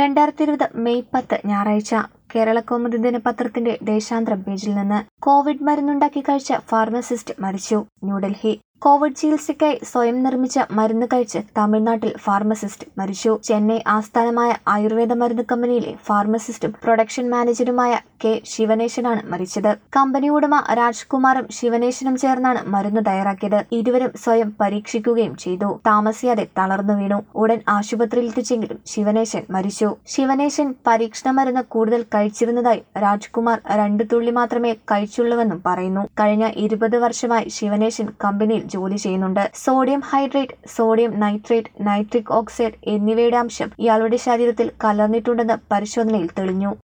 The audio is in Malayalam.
രണ്ടായിരത്തി ഇരുപത് മെയ് പത്ത് ഞായറാഴ്ച കേരളകൗമുദി ദിനപത്രത്തിന്റെ ദേശാന്തരം പേജിൽ നിന്ന് കോവിഡ് മരുന്നുണ്ടാക്കി കഴിച്ച ഫാർമസിസ്റ്റ് മരിച്ചു ന്യൂഡൽഹി കോവിഡ് ചികിത്സയ്ക്കായി സ്വയം നിർമ്മിച്ച മരുന്ന് കഴിച്ച് തമിഴ്നാട്ടിൽ ഫാർമസിസ്റ്റ് മരിച്ചു ചെന്നൈ ആസ്ഥാനമായ ആയുർവേദ മരുന്ന് കമ്പനിയിലെ ഫാർമസിസ്റ്റും പ്രൊഡക്ഷൻ മാനേജറുമായ കെ ശിവനേശനാണ് മരിച്ചത് കമ്പനി ഉടമ രാജ്കുമാറും ശിവനേശനും ചേർന്നാണ് മരുന്ന് തയ്യാറാക്കിയത് ഇരുവരും സ്വയം പരീക്ഷിക്കുകയും ചെയ്തു താമസിയാതെ തളർന്നു വീണു ഉടൻ ആശുപത്രിയിൽ എത്തിച്ചെങ്കിലും ശിവനേശൻ മരിച്ചു ശിവനേശൻ പരീക്ഷണ മരുന്ന് കൂടുതൽ കഴിച്ചിരുന്നതായി രാജ്കുമാർ രണ്ടു തുള്ളി മാത്രമേ കഴിച്ചുള്ളൂവെന്നും പറയുന്നു കഴിഞ്ഞ ഇരുപത് വർഷമായി ശിവനേശൻ കമ്പനിയിൽ ജോലി ചെയ്യുന്നുണ്ട് sodium hydrate sodium nitrate nitric oxide എന്നിവയുടെ അംശം ഇയാളുടെ ശരീരത്തിൽ കലർന്നിട്ടുണ്ടെന്ന് പരിശോധനയിൽ തെളിഞ്ഞു